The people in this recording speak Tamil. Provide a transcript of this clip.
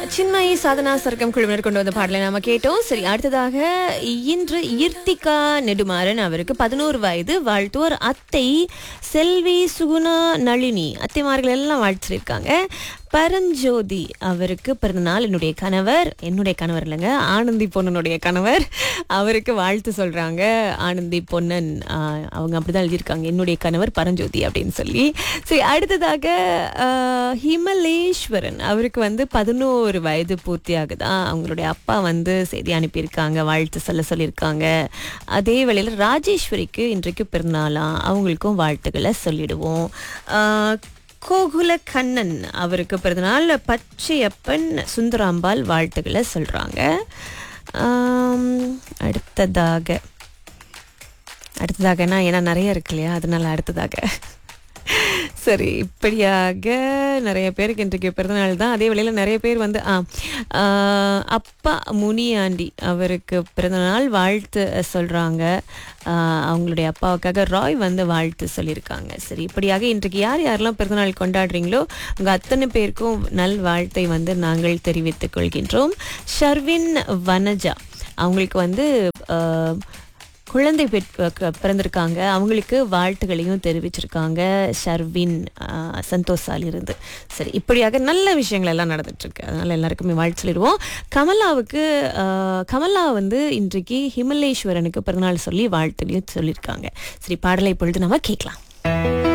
சின்மயி சாதனா சர்க்கம் குழுவினர் கொண்டு வந்த பாடலை நாம கேட்டோம் சரி அடுத்ததாக இன்று ஈர்த்திகா நெடுமாறன் அவருக்கு பதினோரு வயது வாழ்த்துவோர் அத்தை செல்வி சுகுணா நளினி அத்தைமார்கள் எல்லாம் வாழ்த்திருக்காங்க பரஞ்சோதி அவருக்கு பிறந்தநாள் என்னுடைய கணவர் என்னுடைய கணவர் இல்லைங்க ஆனந்தி பொன்னனுடைய கணவர் அவருக்கு வாழ்த்து சொல்றாங்க ஆனந்தி பொன்னன் ஆஹ், அவங்க அப்படிதான் எழுதியிருக்காங்க என்னுடைய கணவர் பரஞ்சோதி அப்படின்னு சொல்லி சரி அடுத்ததாக ஆஹ், ஹிமலேஸ்வரன் அவருக்கு வந்து பதினோரு வயது பூர்த்தி ஆகுதா அவங்களுடைய அப்பா வந்து செய்தி அனுப்பியிருக்காங்க வாழ்த்து சொல்ல சொல்லியிருக்காங்க அதே வேளையில் ராஜேஸ்வரிக்கு இன்றைக்கு பிறந்தநாளாம் அவங்களுக்கும் வாழ்த்துக்களை சொல்லிடுவோம் ஆஹ், கோகுல கண்ணன் அவருக்கு பிறந்தநாள் பச்சையப்பன் சுந்தராம்பாள் வாழ்த்துக்களை சொல்றாங்க ஆம், அடுத்ததாக அடுத்ததாகனா ஏன்னா நிறைய இருக்கு இல்லையா அதனால அடுத்ததாக சரி இப்படியாக நிறைய பேருக்கு இன்றைக்கு பிறந்தநாள் தான் அதே வேளையில் நிறைய பேர் வந்து ஆ ஆ, அப்பா முனியாண்டி அவருக்கு பிறந்தநாள் வாழ்த்து சொல்கிறாங்க அவங்களுடைய அப்பாவுக்காக ராய் வந்து வாழ்த்து சொல்லியிருக்காங்க சரி இப்படியாக இன்றைக்கு யார் யாரெல்லாம் பிறந்தநாள் கொண்டாடுறீங்களோ உங்கள் அத்தனை பேருக்கும் நல் வாழ்த்தை வந்து நாங்கள் தெரிவித்துக் கொள்கின்றோம் ஷர்வின் வனஜா அவங்களுக்கு வந்து ஆ, குழந்தை பெற் க- பிறந்திருக்காங்க அவங்களுக்கு வாழ்த்துகளையும் தெரிவிச்சிருக்காங்க ஷர்வின் ஆஹ், சந்தோஷால் இருந்து சரி இப்படியாக நல்ல விஷயங்கள் எல்லாம் நடந்துட்டு இருக்கு அதனால எல்லாருக்குமே வாழ்த்து சொல்லிடுவோம் கமலாவுக்கு ஆஹ், கமலா வந்து இன்றைக்கு ஹிமலேஸ்வரனுக்கு பிறந்தநாள் சொல்லி வாழ்த்துலையும் சொல்லியிருக்காங்க சரி பாடலை இப்பொழுது நம்ம கேட்கலாம்